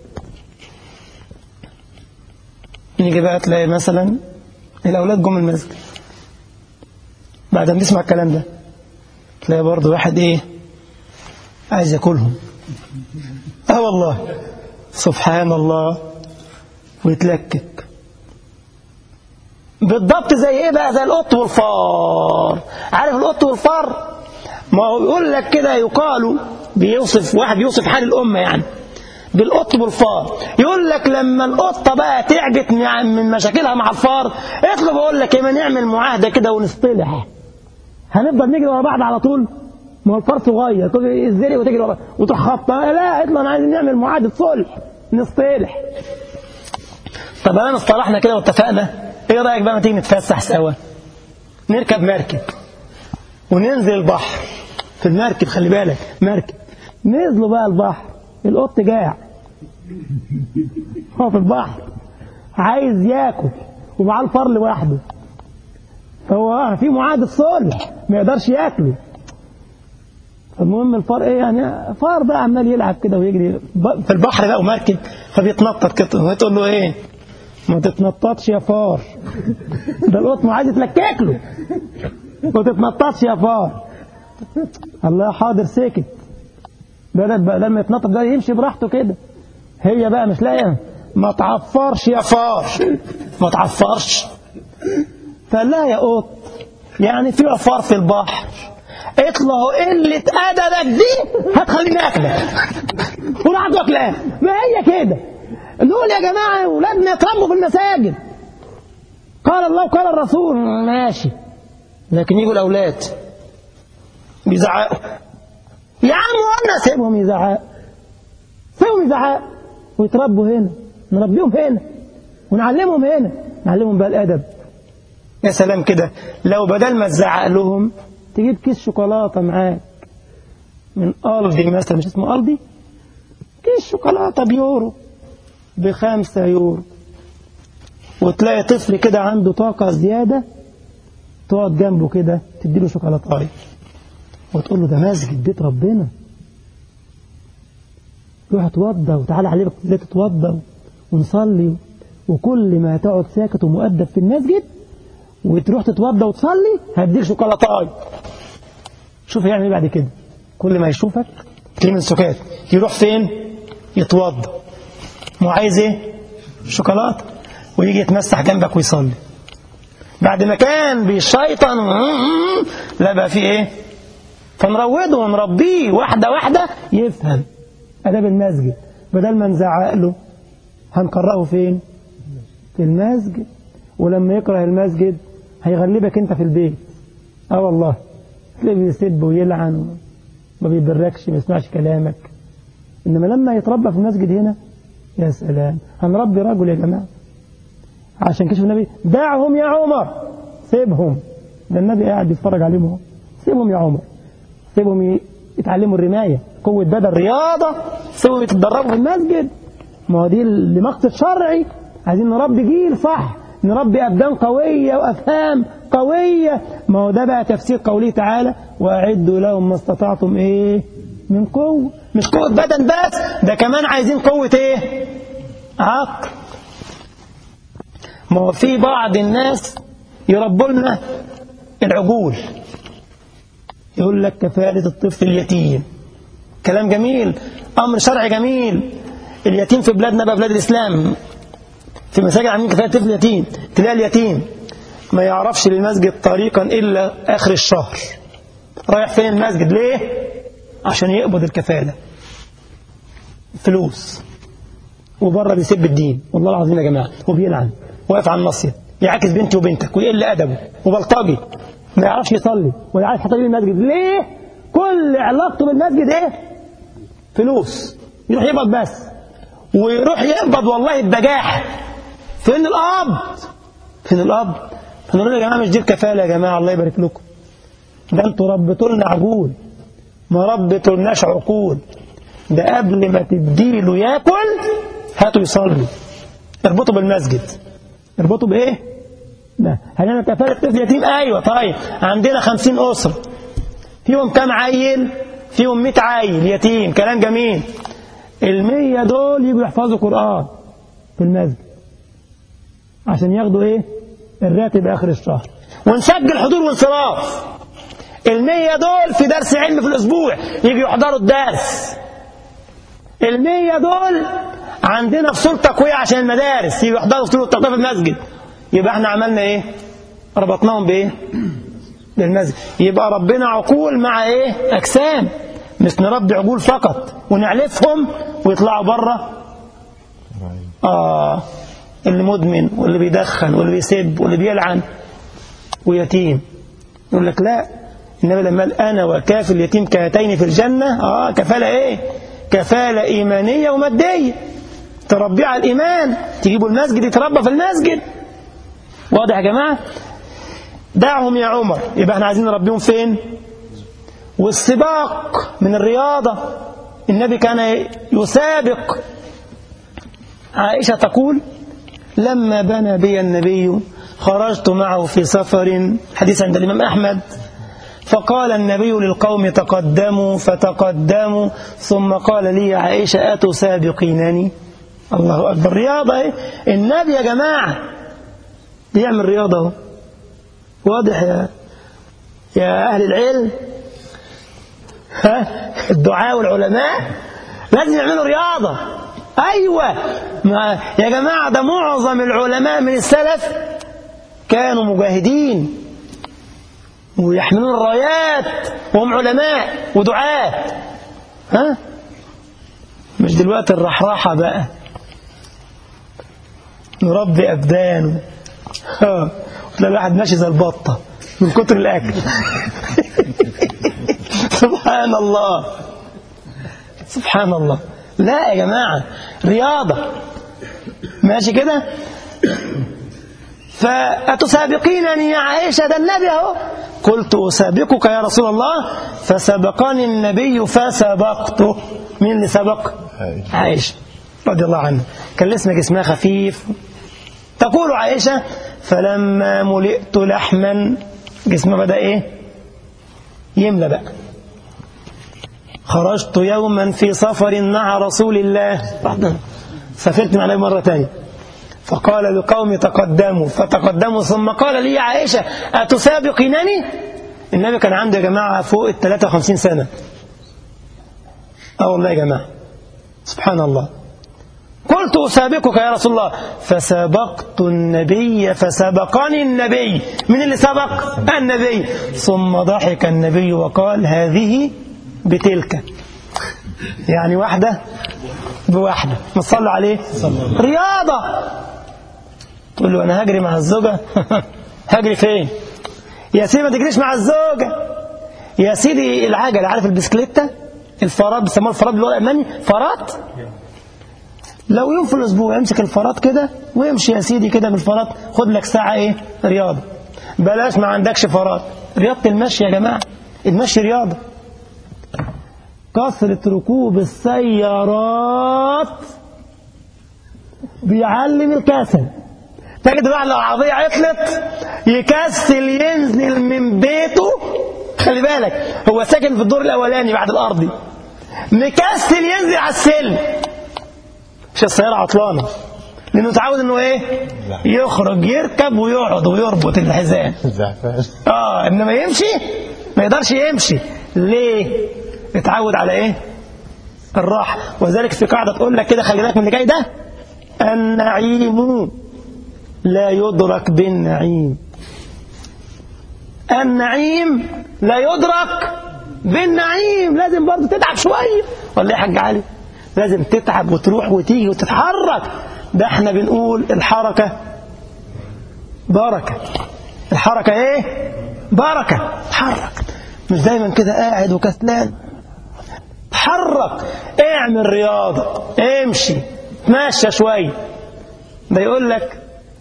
نيجي بقى تلاقي مثلا الاولاد جم المسجد بعد ما تسمع الكلام ده تلاقي برضه واحد ايه عايز ياكلهم اه والله سبحان الله ويتلكك بالضبط زي ايه بقى زي القط والفار عارف القط والفار ما هو يقول لك كده يقال بيوصف واحد بيوصف حال الامه يعني بالقط والفار يقول لك لما القطه بقى تعجت من مشاكلها مع الفار اطلب اقول لك ايه نعمل معاهده كده ونصطلح هنفضل نجري ورا بعض على طول ما هو الفار صغير كل الزري وتجري ورا وتروح خبطه لا اطلع انا عايزين نعمل معاهده صلح نصطلح طب انا اصطلحنا كده واتفقنا ايه رايك بقى ما تيجي نتفسح سوا نركب مركب وننزل البحر في المركب خلي بالك مركب نزلوا بقى البحر القط جاع هو في البحر عايز ياكل ومعاه الفار لوحده فهو في معاهدة صلح ما يقدرش ياكله فالمهم الفار ايه يعني فار بقى عمال يلعب كده ويجري في البحر بقى ومركب فبيتنطط كده وتقول له ايه ما تتنططش يا فار ده القط عايز يتلكك له ما تتنططش يا فار الله حاضر سكت بدل بدل ما يتنطط ده يمشي براحته كده هي بقى مش لاقيه ما تعفرش يا فار ما تعفرش فقال لها يا قط يعني في عفار في البحر قلت له قلة أدبك دي هتخليني أكلك وراح واكلاه ما هي كده نقول يا جماعة أولادنا يتربوا في المساجد قال الله وقال الرسول ماشي لكن يجوا الأولاد بيزعقوا يا عم وانا سيبهم يزعقوا سيبهم يزعقوا ويتربوا هنا نربيهم هنا ونعلمهم هنا نعلمهم بقى الأدب يا سلام كده لو بدل ما تزعق لهم تجيب كيس شوكولاتة معاك من ألدي مثلا مش اسمه ألدي كيس شوكولاتة بيورو بخمسة يورو وتلاقي طفل كده عنده طاقة زيادة تقعد جنبه كده تديله شوكولاتاية وتقول له ده مسجد بيت ربنا روح اتوضى وتعالى عليك ليه تتوضى ونصلي وكل ما تقعد ساكت ومؤدب في المسجد وتروح تتوضى وتصلي هديك شوكولاتايه شوف هيعمل ايه بعد كده كل ما يشوفك تلاقيه من سكات يروح فين يتوضى مو عايز ايه شوكولاته ويجي يتمسح جنبك ويصلي بعد ما كان بيشيطن لا بقى في ايه فنروضه ونربيه واحدة واحدة يفهم أداب المسجد بدل ما نزعق له هنقرأه فين في المسجد ولما يكره المسجد هيغلبك انت في البيت اه والله تلاقيه بيسب ويلعن وما بيبركش ما يسمعش كلامك انما لما يتربى في المسجد هنا يا سلام هنربي رجل يا جماعه عشان كشف النبي دعهم يا عمر سيبهم ده النبي قاعد يتفرج عليهم اهو سيبهم يا عمر سيبهم يتعلموا الرمايه قوه بدن رياضه سيبهم يتدربوا في المسجد ما هو دي لمقصد شرعي عايزين نربي جيل صح نربي أبدان قوية وأفهام قوية ما هو ده بقى تفسير قوله تعالى وأعدوا لهم ما استطعتم إيه من قوة مش قوة بدن بس ده كمان عايزين قوة إيه عقل ما هو في بعض الناس يربوا لنا العجول يقول لك كفالة الطفل اليتيم كلام جميل أمر شرعي جميل اليتيم في بلادنا بقى بلاد الإسلام في مساجد عاملين كفايه طفل يتيم تلاقي اليتيم ما يعرفش للمسجد طريقا الا اخر الشهر رايح فين المسجد ليه عشان يقبض الكفاله فلوس وبره بيسب الدين والله العظيم يا جماعه وبيلعن واقف على الناصيه يعاكس بنتي وبنتك ويقل ادبه وبلطجي ما يعرفش يصلي ولا عارف يحط المسجد ليه كل علاقته بالمسجد ايه فلوس يروح يقبض بس ويروح يقبض والله ببجاحه فين الاب فين الاب فنقول يا جماعه مش دي الكفاله يا جماعه الله يبارك لكم ده انتوا ربيتوا لنا عجول ما ربيتولناش عقول ده قبل ما تديله ياكل هاتوا يصلي اربطوا بالمسجد اربطوا بايه ده هنعمل كفاله طفل يتيم ايوه طيب عندنا خمسين اسره فيهم كام عيل فيهم 100 عيل يتيم كلام جميل المية دول يجوا يحفظوا قرآن في المسجد عشان ياخدوا ايه الراتب اخر الشهر ونسجل حضور وانصراف المية دول في درس علم في الاسبوع يجوا يحضروا الدرس المية دول عندنا فصول تقوية عشان المدارس يجوا يحضروا فصول التقوية في المسجد يبقى احنا عملنا ايه ربطناهم بايه بالمسجد يبقى ربنا عقول مع ايه اجسام مش نربي عقول فقط ونعلفهم ويطلعوا بره آه اللي مدمن واللي بيدخن واللي بيسب واللي بيلعن ويتيم يقول لك لا النبي لما قال أنا وكافل اليتيم كهاتين في الجنة آه كفالة إيه كفالة إيمانية ومادية تربيه على الإيمان تجيبوا المسجد يتربى في المسجد واضح يا جماعة دعهم يا عمر يبقى احنا عايزين نربيهم فين والسباق من الرياضة النبي كان يسابق عائشة تقول لما بنى بي النبي خرجت معه في سفر حديث عند الإمام أحمد فقال النبي للقوم تقدموا فتقدموا ثم قال لي يا عائشة أتسابقينني الله أكبر رياضة إيه؟ النبي يا جماعة بيعمل رياضة اهو واضح يا يا أهل العلم ها الدعاء والعلماء لازم يعملوا رياضة أيوة ما يا جماعة ده معظم العلماء من السلف كانوا مجاهدين ويحملون الرايات وهم علماء ودعاة ها مش دلوقتي الرحراحة بقى نربي أبدان ها تلاقي الواحد ماشي زي البطة من كتر الأكل سبحان الله سبحان الله لا يا جماعة رياضة ماشي كده فأتسابقينني يا عائشة ده النبي أهو قلت أسابقك يا رسول الله فسبقني النبي فسبقته مين اللي سبق عائشة رضي الله عنها كان اسمها جسمها خفيف تقول عائشة فلما ملئت لحما جسمها بدأ إيه يملى بقى خرجت يوما في سفر مع رسول الله سافرت مع النبي مرة تانية فقال لقوم تقدموا فتقدموا ثم قال لي عائشة أتسابقينني النبي كان عنده يا جماعة فوق ال 53 سنة اه والله يا جماعة سبحان الله قلت أسابقك يا رسول الله فسبقت النبي فسبقني النبي من اللي سبق النبي ثم ضحك النبي وقال هذه بتلك يعني واحدة بواحدة ما تصلي عليه رياضة تقول له أنا هجري مع الزوجة هجري فين يا سيدي ما تجريش مع الزوجة يا سيدي العجلة عارف البسكليتة الفراد بيسموها الفراد باللغة الألماني فرات لو يوم في الأسبوع امسك الفرات كده وامشي يا سيدي كده بالفرات خد لك ساعة إيه رياضة بلاش ما عندكش فرات رياضة المشي يا جماعة المشي رياضة كثرة ركوب السيارات بيعلم الكسل تجد بقى لو العربية عطلت يكسل ينزل من بيته خلي بالك هو ساكن في الدور الأولاني بعد الأرضي مكسل ينزل على السلم مش السيارة عطلانة لأنه تعود إنه إيه يخرج يركب ويقعد ويربط الحزام آه إنما يمشي ما يقدرش يمشي ليه اتعود على ايه الراحة وذلك في قاعدة تقول لك كده خلي بالك من اللي جاي ده النعيم لا يدرك بالنعيم النعيم لا يدرك بالنعيم لازم برضه تتعب شوية ولا ايه يا حاج علي لازم تتعب وتروح وتيجي وتتحرك ده احنا بنقول الحركة بركة الحركة ايه بركة تحرك مش دايما كده قاعد وكسلان تحرك اعمل رياضة امشي تمشى شوية ده يقول لك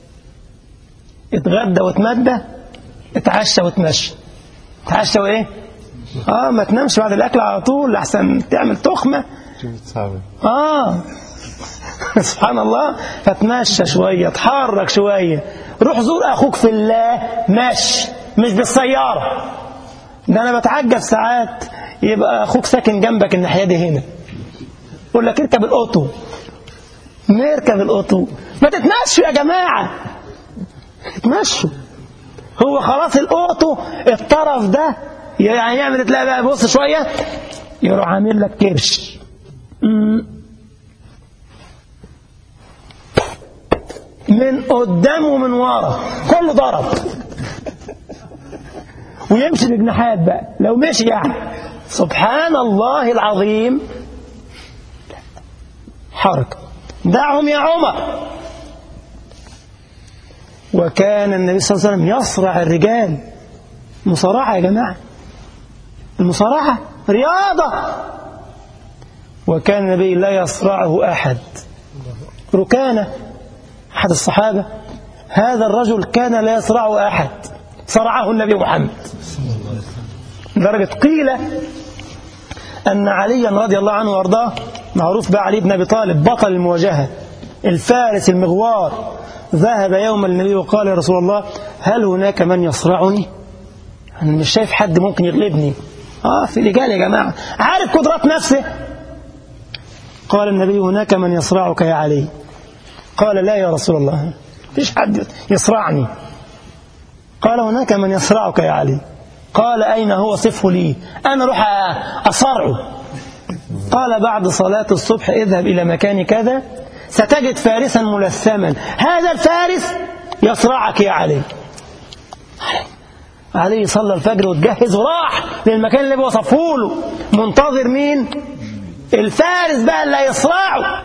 اتغدى وتمدى اتعشى وتمشى اتعشى وايه اه ما تنامش بعد الاكل على طول لحسن تعمل تخمة اه سبحان الله فتمشى شوية تحرك شوية روح زور اخوك في الله مشي مش بالسيارة ده انا بتعجب ساعات يبقى اخوك ساكن جنبك الناحيه دي هنا يقول لك اركب الاوتو نركب الاوتو ما تتمشوا يا جماعه اتمشوا هو خلاص الاوتو الطرف ده يعني يعمل تلاقي بقى بص شويه يروح عامل لك كرش من قدام ومن ورا كله ضرب ويمشي بجناحات بقى لو مشي يعني سبحان الله العظيم حركة دعهم يا عمر وكان النبي صلى الله عليه وسلم يصرع الرجال مصارعة يا جماعة المصارعة رياضة وكان النبي لا يصرعه أحد ركانة أحد الصحابة هذا الرجل كان لا يصرعه أحد صرعه النبي محمد لدرجة قيل أن عليا رضي الله عنه وارضاه معروف بقى علي بن أبي طالب بطل المواجهة الفارس المغوار ذهب يوما للنبي وقال يا رسول الله هل هناك من يصرعني أنا مش شايف حد ممكن يغلبني آه في رجال يا جماعة عارف قدرات نفسه قال النبي هناك من يصرعك يا علي قال لا يا رسول الله فيش حد يصرعني قال هناك من يصرعك يا علي قال أين هو صفه لي أنا أروح أصرعه قال بعد صلاة الصبح اذهب إلى مكان كذا ستجد فارسا ملثما هذا الفارس يصرعك يا علي علي صلى الفجر وتجهز وراح للمكان اللي بوصفه له منتظر مين الفارس بقى اللي يصرعه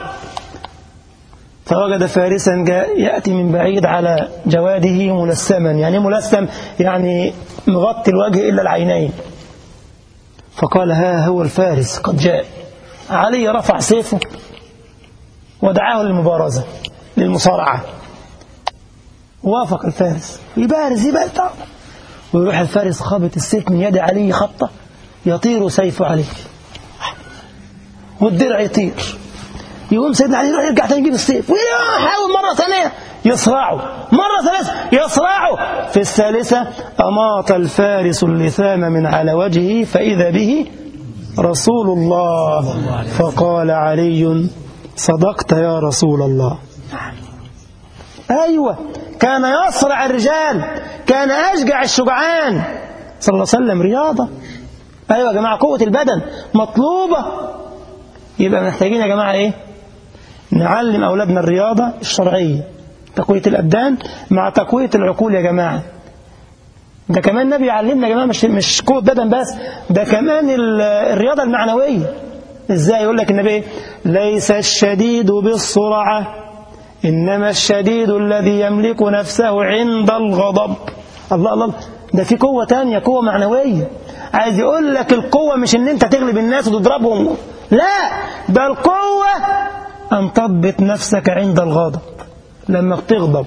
فوجد فارسا جاء يأتي من بعيد على جواده ملثما يعني ملثم يعني مغطي الوجه إلا العينين فقال ها هو الفارس قد جاء علي رفع سيفه ودعاه للمبارزة للمصارعة وافق الفارس يبارز يبارز ويروح الفارس خابط السيف من يد علي خطة يطير سيف علي والدرع يطير يقوم سيدنا علي يروح يرجع تاني يجيب السيف ويحاول مرة ثانية يصرعه مرة ثالثة يصرعه في الثالثة أماط الفارس اللثام من على وجهه فإذا به رسول الله فقال علي صدقت يا رسول الله أيوة كان يصرع الرجال كان أشجع الشجعان صلى الله عليه وسلم رياضة أيوة يا جماعة قوة البدن مطلوبة يبقى محتاجين يا جماعة إيه نعلم أولادنا الرياضة الشرعية تقوية الأبدان مع تقوية العقول يا جماعة ده كمان النبي يعلمنا يا جماعة مش مش قوة بدن بس ده كمان الرياضة المعنوية ازاي يقول لك النبي ليس الشديد بالسرعة إنما الشديد الذي يملك نفسه عند الغضب الله الله ده في قوة تانية قوة معنوية عايز يقول لك القوة مش ان انت تغلب الناس وتضربهم لا ده القوة أن تضبط نفسك عند الغضب لما بتغضب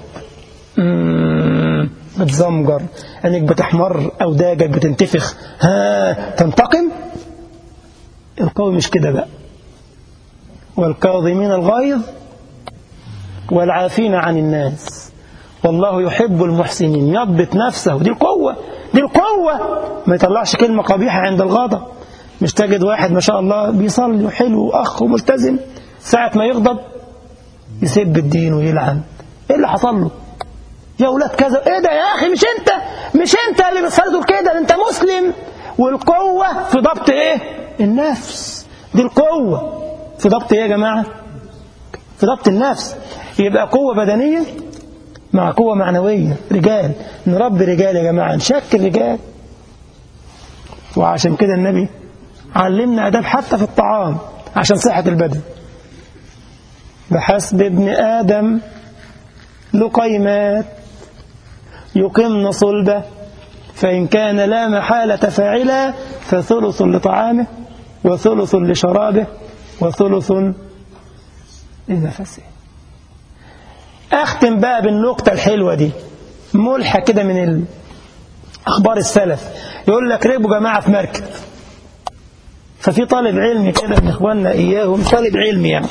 بتزمجر انك بتحمر أوداجك بتنتفخ ها تنتقم القوي مش كده بقى والكاظمين الغيظ والعافين عن الناس والله يحب المحسنين يضبط نفسه دي القوة دي القوة ما يطلعش كلمة قبيحة عند الغضب مش تجد واحد ما شاء الله بيصلي وحلو وأخ وملتزم ساعة ما يغضب يسب الدين ويلعن ايه اللي حصل له يا ولاد كذا ايه ده يا اخي مش انت مش انت اللي بتصلي كده انت مسلم والقوة في ضبط ايه النفس دي القوة في ضبط ايه يا جماعة في ضبط النفس يبقى قوة بدنية مع قوة معنوية رجال نربي رجال يا جماعة نشكل رجال وعشان كده النبي علمنا أداب حتى في الطعام عشان صحة البدن بحسب ابن آدم لقيمات يقمن صلبة فإن كان لا محالة فاعلا فثلث لطعامه وثلث لشرابه وثلث لنفسه أختم بقى بالنقطة الحلوة دي ملحة كده من أخبار السلف يقول لك ركبوا جماعة في مركب ففي طالب علمي كده من إخواننا إياهم طالب علمي يعني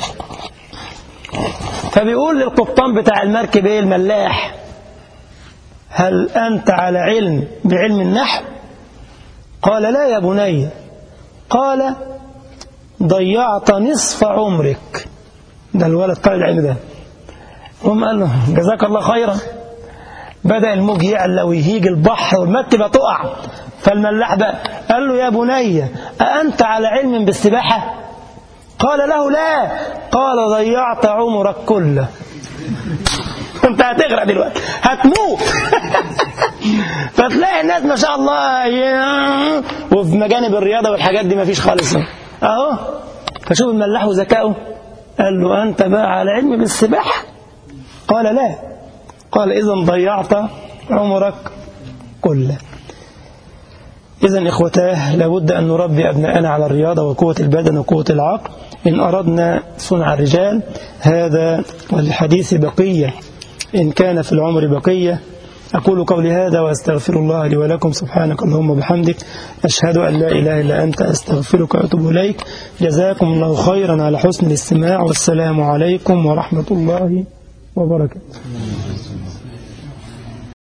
فبيقول للقبطان بتاع المركب إيه الملاح هل أنت على علم بعلم النحو قال لا يا بني قال ضيعت نصف عمرك ده الولد طالب العلم ده هم قال له جزاك الله خيرا بدأ الموج يعلى ويهيج البحر والمركبة تقع فالملاح بقى قال له يا بني أأنت على علم بالسباحة قال له لا قال ضيعت عمرك كله انت هتغرق دلوقتي هتموت فتلاقي الناس ما شاء الله وفي مجانب الرياضة والحاجات دي ما فيش خالص اهو فشوف الملاح وذكائه قال له أنت بقى على علم بالسباحة قال لا قال إذا ضيعت عمرك كله إذا إخوتاه لابد أن نربي أبناءنا على الرياضة وقوة البدن وقوة العقل إن أردنا صنع الرجال هذا والحديث بقية إن كان في العمر بقية أقول قولي هذا وأستغفر الله لي ولكم سبحانك اللهم وبحمدك أشهد أن لا إله إلا أنت أستغفرك وأتوب إليك جزاكم الله خيرا على حسن الاستماع والسلام عليكم ورحمة الله وبركاته